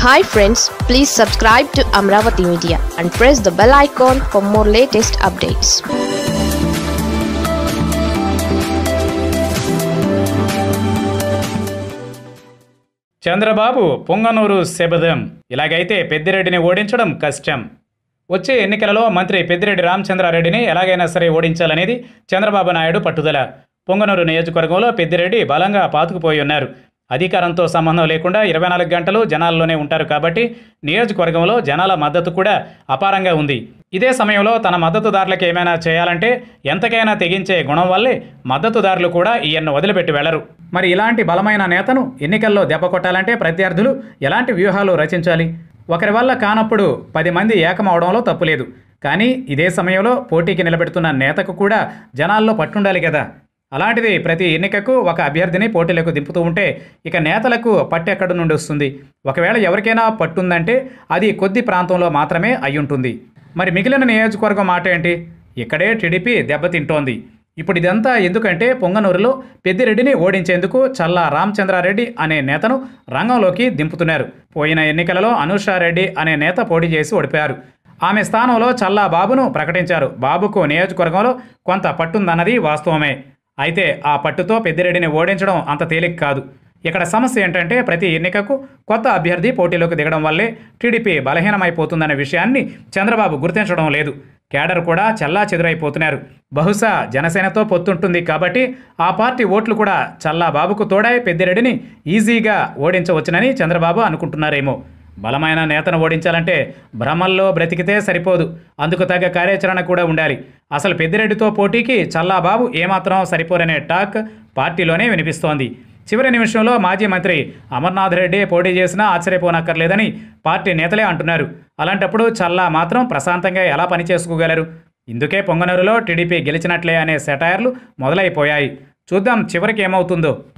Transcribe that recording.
hi friends please subscribe to Amaravati media and press the bell icon for more latest updates Chandrababu Punganur శబదం ఇలాగైతే పెద్దిరెడ్డిని ఓడించడం కష్టం వచ్చే ఎన్నికలలో మంత్రి పెద్దిరెడ్డి రామచంద్రారెడ్డిని ఎలాగైనా సరే ఓడించాలనేది చంద్రబాబు నాయుడు పట్టుదల పొంగనూరు నియోజకవర్గంలో పెద్దిరెడ్డి బలంగా పాతుకుపోయి ఉన్నారు అధికారంతో సంబంధం లేకుండా ఇరవై నాలుగు గంటలు జనాల్లోనే ఉంటారు కాబట్టి నియోజకవర్గంలో జనాల మద్దతు కూడా అపారంగా ఉంది ఇదే సమయంలో తన మద్దతుదారులకు ఏమైనా చేయాలంటే ఎంతకైనా తెగించే గుణం వల్లే మద్దతుదారులు కూడా ఈయన్ను వదిలిపెట్టి వెళ్లరు మరి ఇలాంటి బలమైన నేతను ఎన్నికల్లో దెబ్బ కొట్టాలంటే ప్రత్యర్థులు ఎలాంటి వ్యూహాలు రచించాలి ఒకరి వల్ల కానప్పుడు పది మంది ఏకమవడంలో తప్పులేదు కానీ ఇదే సమయంలో పోటీకి నిలబెడుతున్న నేతకు కూడా జనాల్లో పట్టుండాలి కదా అలాంటిది ప్రతి ఎన్నికకు ఒక అభ్యర్థిని పోటీలకు దింపుతూ ఉంటే ఇక నేతలకు పట్టెక్కడి నుండి వస్తుంది ఒకవేళ ఎవరికైనా పట్టుందంటే అది కొద్ది ప్రాంతంలో మాత్రమే అయ్యుంటుంది మరి మిగిలిన నియోజకవర్గం మాట ఏంటి ఇక్కడే టీడీపీ దెబ్బతింటోంది ఇప్పుడు ఇదంతా ఎందుకంటే పొంగనూరులో పెద్దిరెడ్డిని ఓడించేందుకు చల్లా రామచంద్రారెడ్డి అనే నేతను రంగంలోకి దింపుతున్నారు పోయిన ఎన్నికలలో అనూషారెడ్డి అనే నేత పోటీ చేసి ఓడిపోయారు ఆమె స్థానంలో చల్లా బాబును ప్రకటించారు బాబుకు నియోజకవర్గంలో కొంత పట్టుందన్నది వాస్తవమే అయితే ఆ పట్టుతో పెద్దిరెడ్డిని ఓడించడం అంత తేలిక కాదు ఇక్కడ సమస్య ఏంటంటే ప్రతి ఎన్నికకు కొత్త అభ్యర్థి పోటీలోకి దిగడం వల్లే టీడీపీ బలహీనమైపోతుందనే విషయాన్ని చంద్రబాబు గుర్తించడం లేదు కేడర్ కూడా చల్లా చెదురైపోతున్నారు బహుశా జనసేనతో పొత్తుంటుంది కాబట్టి ఆ పార్టీ ఓట్లు కూడా చల్లా బాబుకు తోడై పెద్దిరెడ్డిని ఈజీగా ఓడించవచ్చునని చంద్రబాబు అనుకుంటున్నారేమో బలమైన నేతను ఓడించాలంటే భ్రమల్లో బ్రతికితే సరిపోదు అందుకు తగ్గ కార్యాచరణ కూడా ఉండాలి అసలు పెద్దిరెడ్డితో పోటీకి చల్లాబాబు ఏమాత్రం సరిపోరనే టాక్ పార్టీలోనే వినిపిస్తోంది చివరి నిమిషంలో మాజీ మంత్రి అమర్నాథ్ రెడ్డి పోటీ చేసినా ఆశ్చర్యపోనక్కర్లేదని పార్టీ నేతలే అంటున్నారు అలాంటప్పుడు చల్లా మాత్రం ప్రశాంతంగా ఎలా పనిచేసుకోగలరు ఇందుకే పొంగనూరులో టీడీపీ గెలిచినట్లే అనే సెటైర్లు మొదలైపోయాయి చూద్దాం చివరికి ఏమవుతుందో